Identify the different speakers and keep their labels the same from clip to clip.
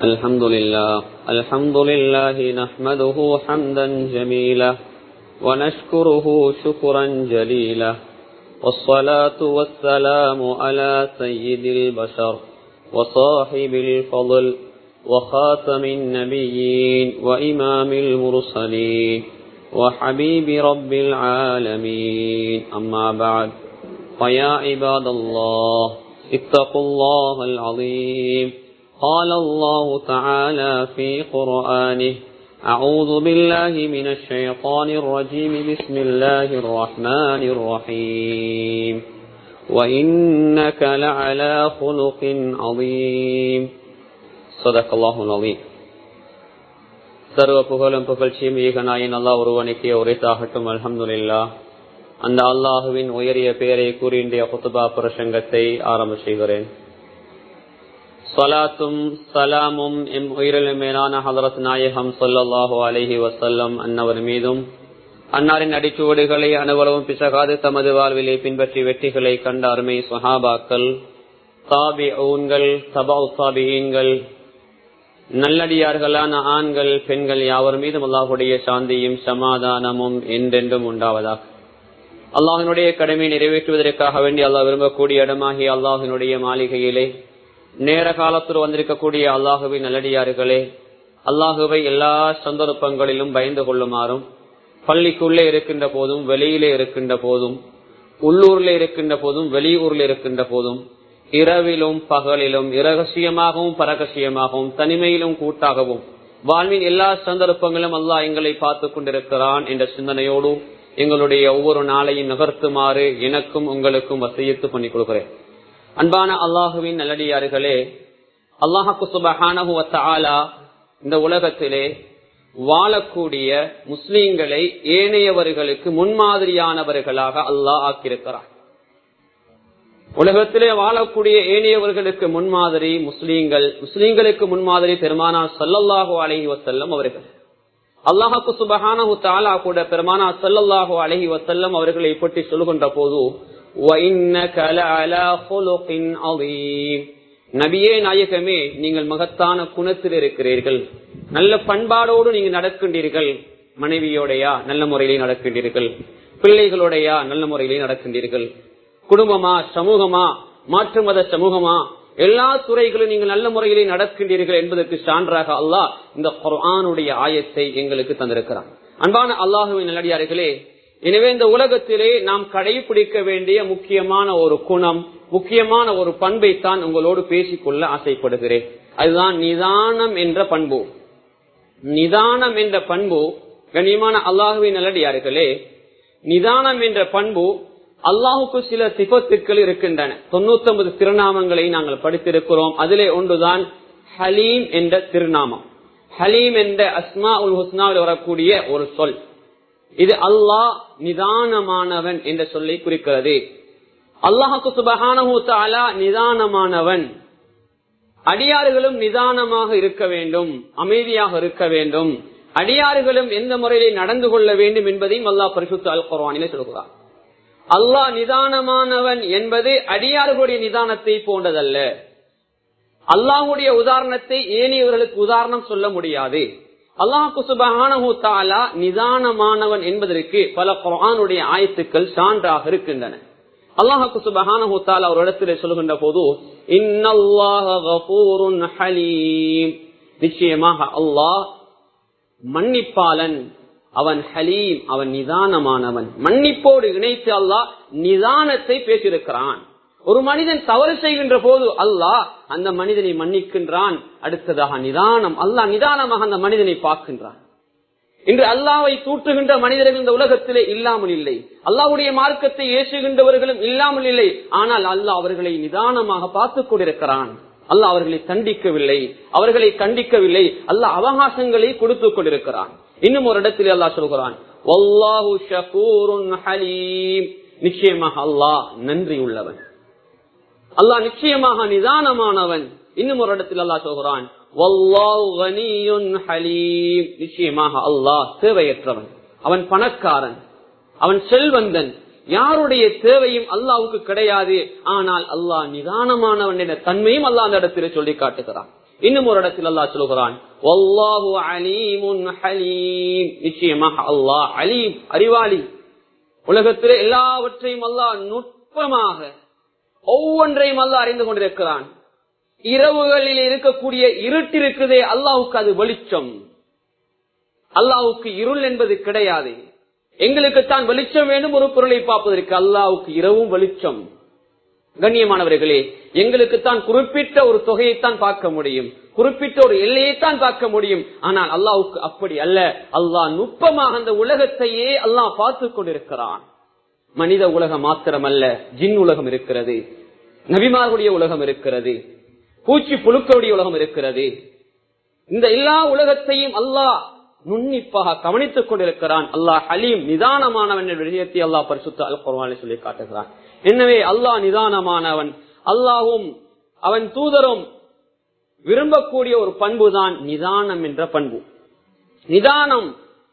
Speaker 1: الحمد لله الحمد لله نحمده حمدا جميلا ونشكره شكرا جليلا والصلاة والسلام على سيد البشر وصاحب الفضل وخاتم النبيين وإمام المرسلين وحبيب رب العالمين أما بعد فيا عباد الله اتقوا الله العظيم قال الله تعالى في قرآنه أعوذ بالله من الشيطان الرجيم بسم الله الرحمن الرحيم وإنك لعلى خلق عظيم صدق الله العظيم சர்வ புகழும் புகழ்ச்சியும் ஈகனாயின் அல்லா ஒருவனுக்கே உரைத்தாகட்டும் அல்ஹம்துலில்லா அந்த அல்லாஹுவின் உயரிய பெயரை கூறி இன்றைய குத்துபா பிரசங்கத்தை ஆரம்ப செய்கிறேன் சலாத்தும் சலாமும் எம் உயிரிலும் மேலான ஹதரத் நாயகம் சொல்லல்லாஹு அலஹி வசல்லம் அன்னவர் மீதும் அன்னாரின் அடிச்சுவடுகளை அனுவலவும் பிசகாது தமது வாழ்விலை பின்பற்றி வெற்றிகளை கண்ட அருமை சுஹாபாக்கள் தாபி ஊன்கள் சபா சாபியீன்கள் நல்லடியார்களான ஆண்கள் பெண்கள் யாவர் மீதும் அல்லாஹுடைய சாந்தியும் சமாதானமும் என்றென்றும் உண்டாவதாக அல்லாஹினுடைய கடமை நிறைவேற்றுவதற்காக வேண்டி அல்லாஹ் விரும்பக்கூடிய இடமாகிய அல்லாஹினுடைய மாளிகையிலே நேர காலத்தில் வந்திருக்கக்கூடிய அல்லாஹுவின் நல்லடியார்களே அல்லாஹுவை எல்லா சந்தர்ப்பங்களிலும் பயந்து கொள்ளுமாறும் பள்ளிக்குள்ளே இருக்கின்ற போதும் வெளியிலே இருக்கின்ற போதும் உள்ளூர்ல இருக்கின்ற போதும் வெளியூர்ல இருக்கின்ற போதும் இரவிலும் பகலிலும் இரகசியமாகவும் பரகசியமாகவும் தனிமையிலும் கூட்டாகவும் வாழ்வின் எல்லா சந்தர்ப்பங்களும் அல்லாஹ் எங்களை பார்த்து கொண்டிருக்கிறான் என்ற சிந்தனையோடு எங்களுடைய ஒவ்வொரு நாளையும் நகர்த்துமாறு எனக்கும் உங்களுக்கும் வசையத்து பண்ணிக் கொடுக்கிறேன் அன்பான அல்லாஹுவின் நல்லடியார்களே அல்லாஹு சுபஹானஹுவத்தாலா இந்த உலகத்திலே வாழக்கூடிய முஸ்லீம்களை ஏனையவர்களுக்கு முன்மாதிரியானவர்களாக அல்லாஹ் ஆக்கியிருக்கிறார் உலகத்திலே வாழக்கூடிய ஏனையவர்களுக்கு முன்மாதிரி முஸ்லீம்கள் முஸ்லீம்களுக்கு முன்மாதிரி பெருமானா சல்லல்லாஹு அலஹி வசல்லம் அவர்கள் அல்லாஹாக்கு சுபஹானஹு தாலா கூட பெருமானா சல்லல்லாஹு அலஹி வசல்லம் அவர்களை பற்றி சொல்லுகின்ற போது நபியே நாயகமே நீங்கள் மகத்தான குணத்தில் இருக்கிறீர்கள் நல்ல பண்பாடோடு நீங்க நடக்கின்றீர்கள் மனைவியோடையா நல்ல முறையிலே நடக்கின்றீர்கள் பிள்ளைகளோடையா நல்ல முறையிலே நடக்கின்றீர்கள் குடும்பமா சமூகமா மாற்று மத சமூகமா எல்லா துறைகளும் நீங்கள் நல்ல முறையிலே நடக்கின்றீர்கள் என்பதற்கு சான்றாக அல்லாஹ் இந்த குரானுடைய ஆயத்தை எங்களுக்கு தந்திருக்கிறான் அன்பான அல்லாஹுவின் நல்லடியார்களே எனவே இந்த உலகத்திலே நாம் கடைபிடிக்க வேண்டிய முக்கியமான ஒரு குணம் முக்கியமான ஒரு பண்பை தான் உங்களோடு பேசிக்கொள்ள ஆசைப்படுகிறேன் அதுதான் நிதானம் என்ற பண்பு நிதானம் என்ற பண்பு கண்ணியமான அல்லாஹுவின் நல்லடியார்களே நிதானம் என்ற பண்பு அல்லாஹுக்கு சில சிபத்துக்கள் இருக்கின்றன தொண்ணூத்தி ஒன்பது திருநாமங்களை நாங்கள் படித்திருக்கிறோம் அதிலே ஒன்றுதான் ஹலீம் என்ற திருநாமம் ஹலீம் என்ற அஸ்மா உல் ஹுஸ்னாவில் வரக்கூடிய ஒரு சொல் இது அல்லாஹ் நிதானமானவன் என்ற சொல்லை குறிக்கிறது அல்லாஹுக்கு சுபகான நிதானமானவன் அடியாறுகளும் நிதானமாக இருக்க வேண்டும் அமைதியாக இருக்க வேண்டும் அடியாறுகளும் எந்த முறையிலே நடந்து கொள்ள வேண்டும் என்பதையும் அல்லாஹ் பரிசுத்த அல் குர்வானிலே சொல்கிறார் அல்லாஹ் நிதானமானவன் என்பது அடியார்களுடைய நிதானத்தை போன்றதல்ல அல்லாஹுடைய உதாரணத்தை ஏனையவர்களுக்கு உதாரணம் சொல்ல முடியாது அல்லாஹு சுபஹானஹு தாலா நிதானமானவன் என்பதற்கு பல குரானுடைய ஆயத்துக்கள் சான்றாக இருக்கின்றன அல்லாஹு சுபஹானஹு தாலா ஒரு இடத்துல சொல்லுகின்ற போது ஹலீம் நிச்சயமாக அல்லாஹ் மன்னிப்பாளன் அவன் ஹலீம் அவன் நிதானமானவன் மன்னிப்போடு இணைத்து அல்லாஹ் நிதானத்தை பேசியிருக்கிறான் ஒரு மனிதன் தவறு செய்கின்ற போது அல்லாஹ் அந்த மனிதனை மன்னிக்கின்றான் அடுத்ததாக நிதானம் அல்லாஹ் நிதானமாக அந்த மனிதனை பார்க்கின்றான் இன்று அல்லாவை தூற்றுகின்ற மனிதர்கள் இந்த உலகத்திலே இல்லாமல் இல்லை அல்லாவுடைய மார்க்கத்தை ஏசுகின்றவர்களும் இல்லாமல் இல்லை ஆனால் அல்லாஹ் அவர்களை நிதானமாக பார்த்துக் கொண்டிருக்கிறான் அல்லாஹ் அவர்களை தண்டிக்கவில்லை அவர்களை கண்டிக்கவில்லை அல்லாஹ் அவகாசங்களை கொடுத்துக் கொண்டிருக்கிறான் இன்னும் ஒரு இடத்தில் அல்லாஹ் சொல்கிறான் நிச்சயமாக அல்லாஹ் நன்றி உள்ளவன் அல்லாஹ் நிச்சயமாக நிதானமானவன் இன்னும் ஒரு இடத்தில் அல்லாஹ் சொல்கிறான் நிச்சயமாக அல்லாஹ் தேவையற்றவன் அவன் பணக்காரன் அவன் செல்வந்தன் யாருடைய தேவையும் அல்லாவுக்கு கிடையாது ஆனால் அல்லாஹ் நிதானமானவன் என்ற தன்மையும் அல்லாஹ் அந்த இடத்திலே சொல்லி காட்டுகிறான் இன்னும் ஒரு இடத்தில் அல்லாஹ் சொல்லுகிறான் வல்லாஹு அலீமுன் ஹலீம் நிச்சயமாக அல்லாஹ் அலீம் அறிவாளி உலகத்திலே எல்லாவற்றையும் அல்லாஹ் நுட்பமாக ஒவ்வொன்றையும் அல்லாஹ் அறிந்து கொண்டிருக்கிறான் இரவுகளில் இருக்கக்கூடிய இருட்டு இருக்குதே அல்லாவுக்கு அது வெளிச்சம் அல்லாவுக்கு இருள் என்பது கிடையாது எங்களுக்கு தான் வெளிச்சம் வேண்டும் ஒரு பொருளை பார்ப்பதற்கு அல்லாவுக்கு இரவும் வெளிச்சம் கண்ணியமானவர்களே எங்களுக்கு தான் குறிப்பிட்ட ஒரு தொகையைத்தான் பார்க்க முடியும் குறிப்பிட்ட ஒரு எல்லையைத்தான் பார்க்க முடியும் ஆனால் அல்லாவுக்கு அப்படி அல்ல அல்லாஹ் நுட்பமாக அந்த உலகத்தையே அல்லாஹ் பார்த்து கொண்டிருக்கிறான் மனித உலகம் மாத்திரமல்ல ஜின் உலகம் இருக்கிறது நபிமார்களுடைய உலகம் இருக்கிறது பூச்சி புழுக்களுடைய உலகம் இருக்கிறது இந்த எல்லா உலகத்தையும் அல்லாஹ் நுண்ணிப்பாக கவனித்துக் கொண்டிருக்கிறான் அல்லாஹ் ஹலீம் நிதானமானவன் என்ற விஷயத்தை அல்லாஹ் பரிசுத்த அல் குர்வானை சொல்லி காட்டுகிறான் எனவே அல்லாஹ் நிதானமானவன் அல்லாஹும் அவன் தூதரும் விரும்பக்கூடிய ஒரு பண்புதான் நிதானம் என்ற பண்பு நிதானம்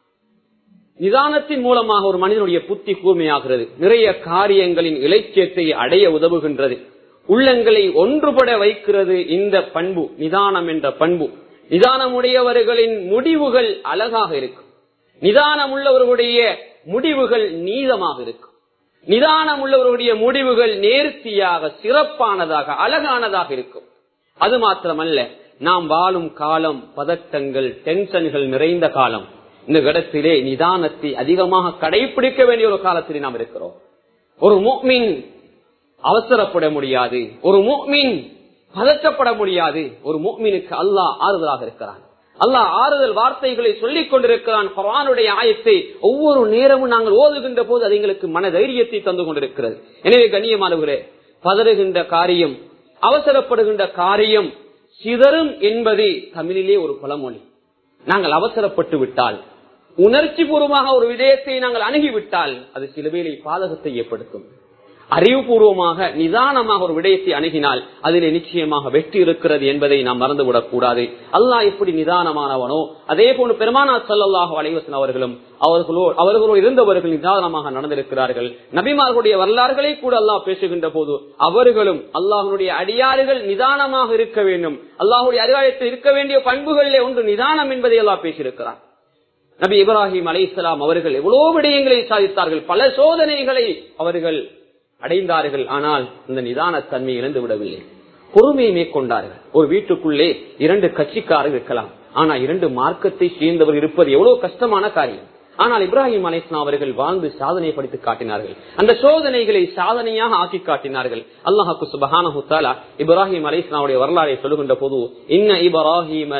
Speaker 1: நிதானத்தின் மூலமாக ஒரு மனிதனுடைய புத்தி கூர்மையாகிறது நிறைய காரியங்களின் இலக்கியத்தை அடைய உதவுகின்றது உள்ளங்களை ஒன்றுபட வைக்கிறது இந்த பண்பு நிதானம் என்ற பண்பு நிதானமுடையவர்களின் முடிவுகள் அழகாக இருக்கும் நிதானம் உள்ளவர்களுடைய முடிவுகள் நீதமாக இருக்கும் நிதானம் உள்ளவர்களுடைய முடிவுகள் நேர்த்தியாக சிறப்பானதாக அழகானதாக இருக்கும் அது மாத்திரமல்ல நாம் வாழும் காலம் பதட்டங்கள் டென்ஷன்கள் நிறைந்த காலம் இந்த இடத்திலே நிதானத்தை அதிகமாக கடைபிடிக்க வேண்டிய ஒரு காலத்திலே நாம் இருக்கிறோம் ஒரு முக்மின் அவசரப்பட முடியாது ஒரு முக்மின் பதற்றப்பட முடியாது ஒரு முக்மினுக்கு அல்லாஹ் ஆறுதலாக இருக்கிறான் அல்லாஹ் ஆறுதல் வார்த்தைகளை சொல்லிக் கொண்டிருக்கிறான் குரானுடைய ஆயத்தை ஒவ்வொரு நேரமும் நாங்கள் ஓதுகின்ற போது அது எங்களுக்கு மன தைரியத்தை தந்து கொண்டிருக்கிறது எனவே கண்ணியமானவர்களே பதறுகின்ற காரியம் அவசரப்படுகின்ற காரியம் சிதறும் என்பது தமிழிலே ஒரு பழமொழி நாங்கள் அவசரப்பட்டு விட்டால் உணர்ச்சி பூர்வமாக ஒரு விடயத்தை நாங்கள் அணுகிவிட்டால் அது சிலுவையிலே பாதகத்தை ஏற்படுத்தும் அறிவுபூர்வமாக நிதானமாக ஒரு விடயத்தை அணுகினால் அதிலே நிச்சயமாக வெற்றி இருக்கிறது என்பதை நாம் மறந்துவிடக் கூடாது அல்லாஹ் எப்படி நிதானமானவனோ அதே போன்று பெருமானா சல்லாஹு அலைவசன் அவர்களும் அவர்களோ அவர்களோ இருந்தவர்கள் நிதானமாக நடந்திருக்கிறார்கள் நபிமார்களுடைய வரலாறுகளை கூட அல்லாஹ் பேசுகின்ற போது அவர்களும் அல்லாஹனுடைய அடியாறுகள் நிதானமாக இருக்க வேண்டும் அல்லாஹுடைய அதிகாரத்தில் இருக்க வேண்டிய பண்புகளிலே ஒன்று நிதானம் என்பதை எல்லாம் பேசியிருக்கிறார் நபி இப்ராஹிம் அலை அவர்கள் எவ்வளவு விடயங்களை சாதித்தார்கள் பல சோதனைகளை அவர்கள் அடைந்தார்கள் ஆனால் இந்த நிதான தன்மை இழந்து விடவில்லை பொறுமையை மேற்கொண்டார்கள் ஒரு வீட்டுக்குள்ளே இரண்டு கட்சிக்காரர் இருக்கலாம் ஆனா இரண்டு மார்க்கத்தை சேர்ந்தவர் இருப்பது எவ்வளவு கஷ்டமான காரியம் ஆனால் இப்ராஹிம் அலைஸ்லாம் அவர்கள் வாழ்ந்து சாதனை படித்து காட்டினார்கள் அந்த சோதனைகளை சாதனையாக ஆக்கி காட்டினார்கள் அல்லாஹாக்கு சுபஹானஹு தாலா இப்ராஹிம் அலைஸ்லாவுடைய வரலாறை சொல்லுகின்ற போது இன்ன இப்ராஹிம்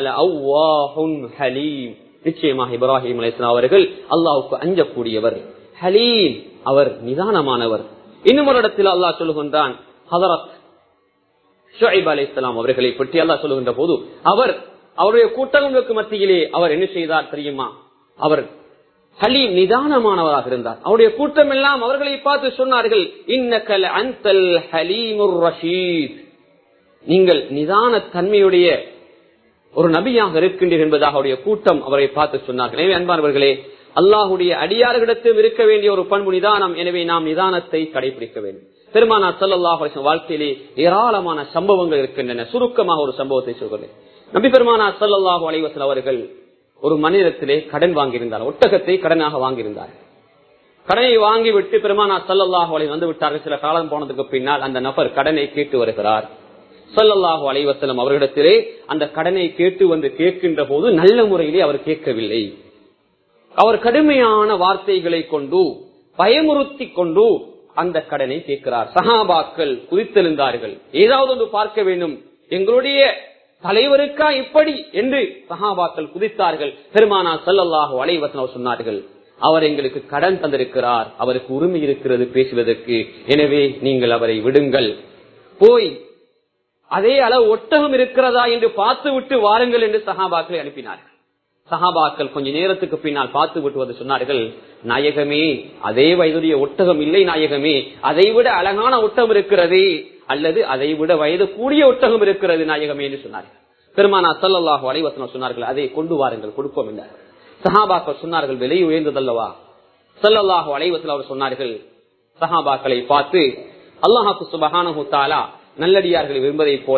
Speaker 1: ஹலீம் நிச்சயமாக இப்ராஹிம் அலைஸ்லாம் அவர்கள் அல்லாஹுக்கு அஞ்சக்கூடியவர் ஹலீம் அவர் நிதானமானவர் இன்னும் ஒரு இடத்தில் அல்லாஹ் சொல்லுகின்றான் ஹதரத் ஷுஐப் அலி இஸ்லாம் அவர்களை பற்றி அல்லாஹ் சொல்லுகின்ற போது அவர் அவருடைய கூட்டங்களுக்கு மத்தியிலே அவர் என்ன செய்தார் தெரியுமா அவர் ஹலீம் நிதானமானவராக இருந்தார் அவருடைய கூட்டம் எல்லாம் அவர்களை பார்த்து சொன்னார்கள் இன்னக்கல் அந்தல் ஹலீமுர் ரஷீத் நீங்கள் நிதான தன்மையுடைய ஒரு நபியாக இருக்கின்றீர்கள் என்பதாக அவருடைய கூட்டம் அவரை பார்த்து சொன்னார்கள் எனவே அன்பானவர்களே அல்லாஹுடைய அடியார்களிடத்தில் இருக்க வேண்டிய ஒரு பண்பு நிதானம் எனவே நாம் நிதானத்தை கடைபிடிக்க வேண்டும் பெருமானா சல்லாஹ் வாழ்க்கையிலே ஏராளமான சம்பவங்கள் இருக்கின்றன சுருக்கமாக ஒரு சம்பவத்தை சொல்கிறேன் நபி பெருமானா சல்லாஹூ அலைவசல் அவர்கள் ஒரு மனிதத்திலே கடன் வாங்கியிருந்தார் ஒட்டகத்தை கடனாக வாங்கியிருந்தார் கடனை வாங்கிவிட்டு பெருமானா சல்லாஹூ அலை வந்து விட்டார்கள் சில காலம் போனதுக்கு பின்னால் அந்த நபர் கடனை கேட்டு வருகிறார் சல்லல்லாஹு அலைவசலம் அவர்களிடத்திலே அந்த கடனை கேட்டு வந்து கேட்கின்ற போது நல்ல முறையிலே அவர் கேட்கவில்லை அவர் கடுமையான வார்த்தைகளை கொண்டு பயமுறுத்தி கொண்டு அந்த கடனை கேட்கிறார் சஹாபாக்கள் குதித்தெழுந்தார்கள் ஏதாவது ஒன்று பார்க்க வேண்டும் எங்களுடைய தலைவருக்கா இப்படி என்று சஹாபாக்கள் குதித்தார்கள் பெருமானா சல்லல்லாஹு அலைவசனம் சொன்னார்கள் அவர் எங்களுக்கு கடன் தந்திருக்கிறார் அவருக்கு உரிமை இருக்கிறது பேசுவதற்கு எனவே நீங்கள் அவரை விடுங்கள் போய் அதே அளவு ஒட்டகம் இருக்கிறதா என்று பார்த்து விட்டு வாருங்கள் என்று சஹாபாக்களை அனுப்பினார்கள் சஹாபாக்கள் கொஞ்ச நேரத்துக்கு பின்னால் பார்த்து விட்டு சொன்னார்கள் நாயகமே அதே வயதுடைய ஒட்டகம் இல்லை நாயகமே அதை விட அழகான ஒட்டகம் இருக்கிறது அல்லது அதை விட வயது கூடிய ஒட்டகம் இருக்கிறது நாயகமே என்று சொன்னார்கள் பெருமானா சல்லாஹூ அலைவசனம் சொன்னார்கள் அதை கொண்டு வாருங்கள் கொடுப்போம் என்றார் சஹாபாக்கள் சொன்னார்கள் விலை உயர்ந்ததல்லவா சல்லல்லாஹு அலைவசல் அவர் சொன்னார்கள் சஹாபாக்களை பார்த்து அல்லாஹாக்கு சுபஹானு தாலா நல்லடியார்களை விரும்பதை போல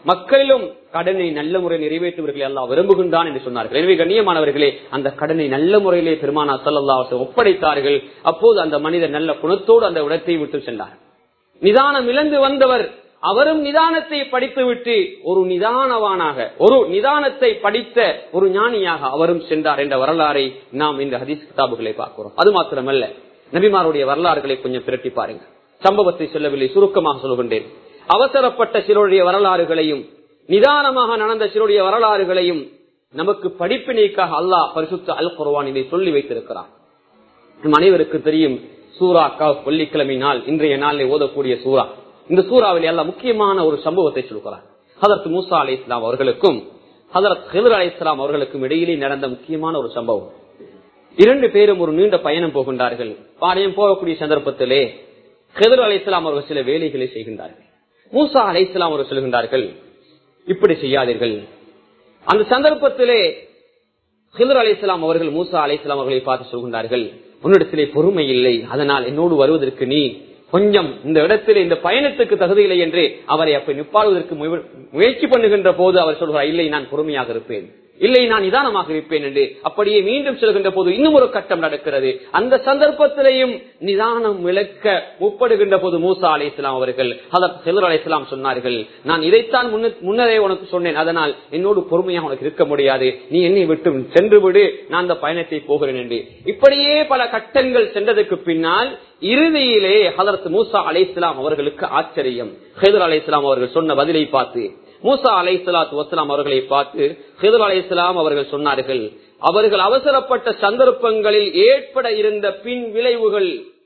Speaker 1: மக்களிலும் கடனை நல்ல முறை நிறைவேற்றுவர்களை எல்லாம் விரும்புகின்றான் என்று சொன்னார்கள் எனவே கண்ணியமானவர்களே அந்த கடனை நல்ல முறையிலே பெருமானா சல்லல்லா ஒப்படைத்தார்கள் அப்போது அந்த மனிதர் நல்ல குணத்தோடு அந்த இடத்தை விட்டு சென்றார் நிதானம் இழந்து வந்தவர் அவரும் நிதானத்தை படித்துவிட்டு ஒரு நிதானவானாக ஒரு நிதானத்தை படித்த ஒரு ஞானியாக அவரும் சென்றார் என்ற வரலாறை நாம் இந்த ஹதீஸ் கிதாபுகளை பார்க்கிறோம் அது மாத்திரமல்ல நபிமாருடைய வரலாறுகளை கொஞ்சம் பிரட்டி பாருங்க சம்பவத்தை சொல்லவில்லை சுருக்கமாக சொல்கின்றேன் அவசரப்பட்ட சிலருடைய வரலாறுகளையும் நிதானமாக நடந்த சிலருடைய வரலாறுகளையும் நமக்கு படிப்பினைக்காக அல்லாஹ் பரிசுத்த அல் குர்வான் இதை சொல்லி வைத்திருக்கிறார் நம் அனைவருக்கு தெரியும் சூரா கஃப் வெள்ளிக்கிழமை நாள் இன்றைய நாளில் ஓதக்கூடிய சூரா இந்த சூறாவில் எல்லாம் முக்கியமான ஒரு சம்பவத்தை சொல்கிறார் ஹதரத் மூசா அலி இஸ்லாம் அவர்களுக்கும் ஹதரத் ஹிதர் அலி இஸ்லாம் அவர்களுக்கும் இடையிலே நடந்த முக்கியமான ஒரு சம்பவம் இரண்டு பேரும் ஒரு நீண்ட பயணம் போகின்றார்கள் பாளையம் போகக்கூடிய சந்தர்ப்பத்திலே ஹிதர் அலி இஸ்லாம் அவர்கள் சில வேலைகளை செய்கின்றார்கள் மூசா அலி இஸ்லாம் அவர்கள் சொல்கின்றார்கள் இப்படி செய்யாதீர்கள் அந்த சந்தர்ப்பத்திலே ஹிதர் அலி இஸ்லாம் அவர்கள் மூசா அலி இஸ்லாம் அவர்களை பார்த்து சொல்கின்றார்கள் உன்னிடத்திலே பொறுமை இல்லை அதனால் என்னோடு வருவதற்கு நீ கொஞ்சம் இந்த இடத்திலே இந்த பயணத்துக்கு தகுதியில்லை என்று அவரை அப்ப நிப்பாடுவதற்கு முயற்சி பண்ணுகின்ற போது அவர் சொல்கிறார் இல்லை நான் பொறுமையாக இருப்பேன் இல்லை நான் நிதானமாக இருப்பேன் என்று அப்படியே மீண்டும் செல்கின்ற போது இன்னும் ஒரு கட்டம் நடக்கிறது அந்த சந்தர்ப்பத்திலையும் நிதானம் விளக்க முப்படுகின்ற போது மூசா அலி இஸ்லாம் அவர்கள் அதற்கு செல்லர் அலி இஸ்லாம் சொன்னார்கள் நான் இதைத்தான் முன்னரே உனக்கு சொன்னேன் அதனால் என்னோடு பொறுமையாக உனக்கு இருக்க முடியாது நீ என்னை விட்டு சென்று விடு நான் அந்த பயணத்தை போகிறேன் என்று இப்படியே பல கட்டங்கள் சென்றதுக்கு பின்னால் இறுதியிலே ஹதரத் மூசா அலை இஸ்லாம் அவர்களுக்கு ஆச்சரியம் ஹெதர் அலை இஸ்லாம் அவர்கள் சொன்ன பதிலை பார்த்து மூசா அலை சலாத்து வசலாம் அவர்களை பார்த்து ஹிதர் அலை இஸ்லாம் அவர்கள் சொன்னார்கள் அவர்கள் அவசரப்பட்ட சந்தர்ப்பங்களில் ஏற்பட இருந்த பின் விளைவுகள்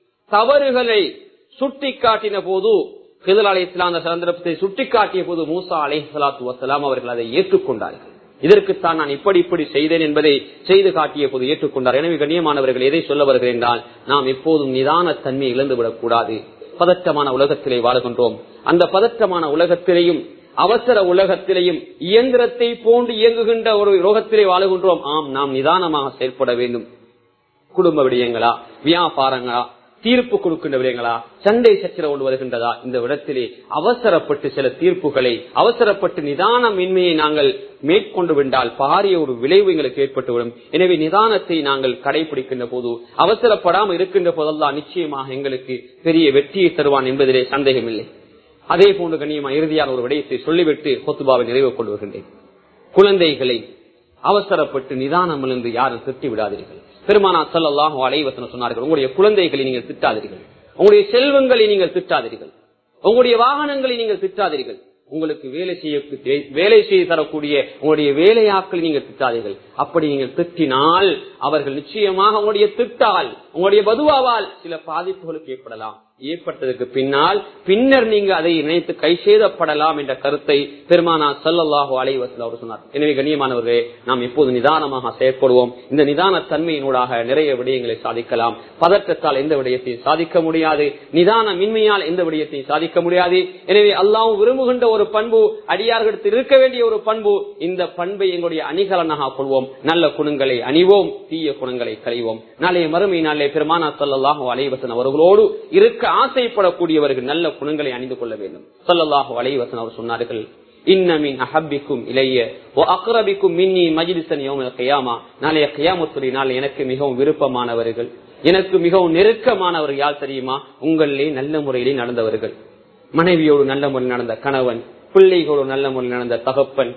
Speaker 1: தவறுகளை சுட்டிக்காட்டின போது ஹிதர் அலை இஸ்லாம் அந்த சந்தர்ப்பத்தை சுட்டிக்காட்டிய போது மூசா அலை சலாத்து வசலாம் அவர்கள் அதை ஏற்றுக்கொண்டார்கள் இதற்குத்தான் நான் இப்படி இப்படி செய்தேன் என்பதை செய்து காட்டிய போது ஏற்றுக்கொண்டார் எனவே கண்ணியமானவர்கள் எதை சொல்ல வருகிறேன் என்றால் நாம் எப்போதும் நிதான தன்மை இழந்துவிடக் கூடாது பதற்றமான உலகத்திலே வாழுகின்றோம் அந்த பதற்றமான உலகத்திலேயும் அவசர உலகத்திலேயும் இயந்திரத்தை போன்று இயங்குகின்ற ஒரு ரோகத்திலே வாழுகின்றோம் ஆம் நாம் நிதானமாக செயல்பட வேண்டும் குடும்ப விடயங்களா வியாபாரங்களா தீர்ப்பு கொடுக்கின்ற விடயங்களா சண்டை சச்சரவு வருகின்றதா இந்த இடத்திலே அவசரப்பட்டு சில தீர்ப்புகளை அவசரப்பட்டு நிதானமின்மையை நாங்கள் மேற்கொண்டு விட்டால் பாரிய ஒரு விளைவு எங்களுக்கு ஏற்பட்டுவிடும் எனவே நிதானத்தை நாங்கள் கடைபிடிக்கின்ற போது அவசரப்படாமல் இருக்கின்ற போதெல்லாம் நிச்சயமாக எங்களுக்கு பெரிய வெற்றியை தருவான் என்பதிலே சந்தேகமில்லை அதே போன்று கண்ணியமா இறுதியான ஒரு விடயத்தை சொல்லிவிட்டு கொத்துபாவை நிறைவு கொண்டு வருகின்றேன் குழந்தைகளை அவசரப்பட்டு நிதானம் இருந்து யாரும் திட்டி விடாதீர்கள் பெருமானா சல்லாஹு அலைவசன சொன்னார்கள் உங்களுடைய குழந்தைகளை நீங்கள் திட்டாதீர்கள் உங்களுடைய செல்வங்களை நீங்கள் திட்டாதீர்கள் உங்களுடைய வாகனங்களை நீங்கள் திட்டாதீர்கள் உங்களுக்கு வேலை செய்ய வேலை செய்து தரக்கூடிய உங்களுடைய வேலையாக்கள் நீங்கள் திட்டாதீர்கள் அப்படி நீங்கள் திட்டினால் அவர்கள் நிச்சயமாக உங்களுடைய திட்டால் உங்களுடைய பதுவாவால் சில பாதிப்புகளுக்கு ஏற்படலாம் ஏற்பட்டதுக்கு பின்னால் பின்னர் நீங்க அதை நினைத்து கை செய்தப்படலாம் என்ற கருத்தை பெருமானா சல்லல்லாஹு அலைவசல் அவர் சொன்னார் எனவே கண்ணியமானவர்களே நாம் எப்போது நிதானமாக செயற்படுவோம் இந்த நிதான தன்மையினூடாக நிறைய விடயங்களை சாதிக்கலாம் பதற்றத்தால் எந்த விடயத்தையும் சாதிக்க முடியாது நிதான மின்மையால் எந்த விடயத்தையும் சாதிக்க முடியாது எனவே அல்லாவும் விரும்புகின்ற ஒரு பண்பு அடியார்களுக்கு இருக்க வேண்டிய ஒரு பண்பு இந்த பண்பை எங்களுடைய அணிகலனாக கொள்வோம் நல்ல குணங்களை அணிவோம் தீய குணங்களை களைவோம் நாளைய மறுமை நாளே பெருமானா சல்லாஹு அலைவசன் அவர்களோடு இருக்க ஆசைப்படக்கூடியவர்கள் நல்ல குணங்களை அணிந்து கொள்ள வேண்டும் சொல்லல்லாஹு அலைவசன் அவர் சொன்னார்கள் இன்னமின் அஹப்பிக்கும் இளைய ஓ அக்ரபிக்கும் மின்னி மஜிலிசன் கையாமா நாளைய கையாமத்துறை நாள் எனக்கு மிகவும் விருப்பமானவர்கள் எனக்கு மிகவும் நெருக்கமானவர்கள் யார் தெரியுமா உங்களிலே நல்ல முறையிலே நடந்தவர்கள் மனைவியோடு நல்ல முறையில் நடந்த கணவன் பிள்ளைகளோடு நல்ல முறையில் நடந்த தகப்பன்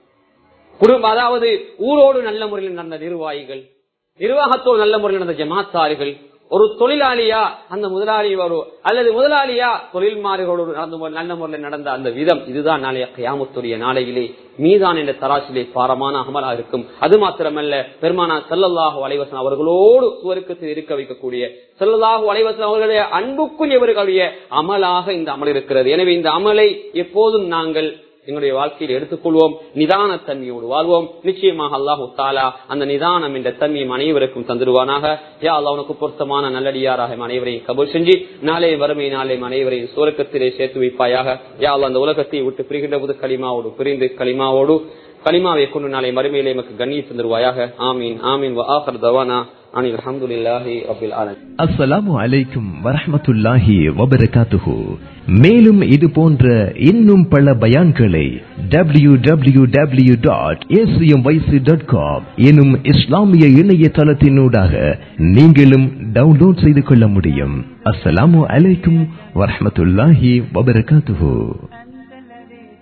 Speaker 1: குடும்ப அதாவது ஊரோடு நல்ல முறையில் நடந்த நிர்வாகிகள் நிர்வாகத்தோடு நல்ல முறையில் நடந்த ஜமாத்தார்கள் ஒரு தொழிலாளியா அந்த முதலாளியோடு அல்லது முதலாளியா தொழில்மார்களோடு நடந்து நல்ல முறையில் நடந்த அந்த விதம் இதுதான் நாளைய கயாமத்துடைய நாளையிலே மீதான் என்ற தராசிலே பாரமான அமலாக இருக்கும் அது மாத்திரமல்ல பெருமானா செல்லல்லாஹு அலைவசன் அவர்களோடு சுவருக்கத்தில் இருக்க வைக்கக்கூடிய செல்லல்லாஹு அலைவசன் அவர்களுடைய அன்புக்குரியவர்களுடைய அமலாக இந்த அமல் இருக்கிறது எனவே இந்த அமலை எப்போதும் நாங்கள் எங்களுடைய வாழ்க்கையில் எடுத்துக்கொள்வோம் நிதான தன்மையோடு வாழ்வோம் நிச்சயமாக அல்லாஹு தாலா அந்த நிதானம் என்ற தன்மையும் அனைவருக்கும் தந்துடுவானாக யா அல்லா உனக்கு பொருத்தமான நல்லடியாராக அனைவரையும் கபூல் செஞ்சு நாளே வறுமை நாளே அனைவரையும் சுரக்கத்திலே சேர்த்து வைப்பாயாக யா அல்லா அந்த உலகத்தை விட்டு பிரிகின்ற போது களிமாவோடு பிரிந்து களிமாவோடு களிமாவை கொண்டு நாளை மறுமையிலே எமக்கு கண்ணியை தந்துருவாயாக ஆமீன் ஆமீன் ஆஃபர் தவானா அனில் அல்ஹம்துலில்லாஹி ரபில் ஆலமீன்
Speaker 2: அஸ்ஸலாமு அலைக்கும் வரஹ்மத்துல்லாஹி வபரகாத்துஹு மேலும் இது போன்ற இன்னும் பல பயான்களை W W W dot dot com எனும் இஸ்லாமிய இணையதளத்தினூடாக நீங்களும் டவுன்லோட் செய்து கொள்ள முடியும் அஸ்ஸலாமு அலைக்கும் வரஹ்மத்துல்லாஹி வபரகாத்துஹு